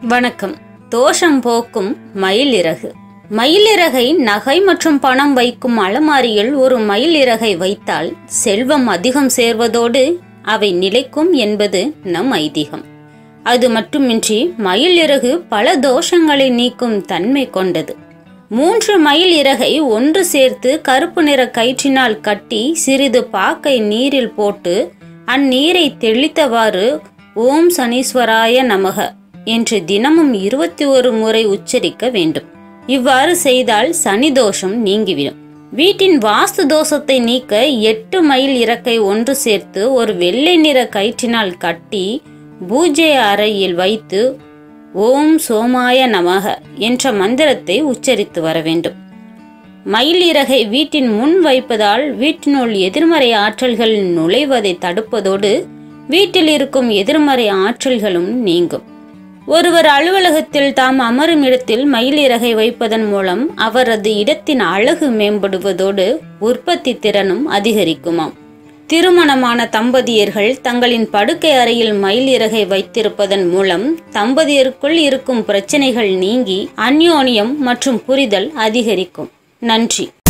வணக்கம் தோஷம் போக்கும் மயிலிறகு மயிலிறகை நகை மற்றும் பணம் வைக்கும் அலமாரியில் ஒரு மயிலிறகை வைத்தால் செல்வம் அதிகம் சேர்வதோடு அவை நிலைக்கும் என்பது நம் ஐதீகம் அது மட்டுமின்றி மயிலிறகு பல தோஷங்களை நீக்கும் தன்மை கொண்டது மூன்று மயில் இறகை ஒன்று சேர்த்து கருப்பு நிற கயிற்றினால் கட்டி சிறிது பாக்கை நீரில் போட்டு அந்நீரை தெளித்தவாறு ஓம் சனீஸ்வராய நமக என்று தினமும் இருபத்தி ஒரு முறை உச்சரிக்க வேண்டும் இவ்வாறு செய்தால் சனி தோஷம் நீங்கிவிடும் வீட்டின் வாஸ்து தோஷத்தை நீக்க எட்டு மைல் இறக்கை ஒன்று சேர்த்து ஒரு வெள்ளை நிற கயிற்றினால் கட்டி பூஜை அறையில் வைத்து ஓம் சோமாய நமக என்ற மந்திரத்தை உச்சரித்து வர வேண்டும் மயில் இறகை வீட்டின் முன் வைப்பதால் வீட்டினுள் எதிர்மறை ஆற்றல்கள் நுழைவதை தடுப்பதோடு வீட்டில் இருக்கும் எதிர்மறை ஆற்றல்களும் நீங்கும் ஒருவர் அலுவலகத்தில் தாம் அமரும் இடத்தில் மயில் இறகை வைப்பதன் மூலம் அவரது இடத்தின் அழகு மேம்படுவதோடு உற்பத்தி திறனும் அதிகரிக்குமாம் திருமணமான தம்பதியர்கள் தங்களின் படுக்கை அறையில் மயில் இறகை வைத்திருப்பதன் மூலம் தம்பதியருக்குள் இருக்கும் பிரச்சனைகள் நீங்கி அந்யோன்யம் மற்றும் புரிதல் அதிகரிக்கும் நன்றி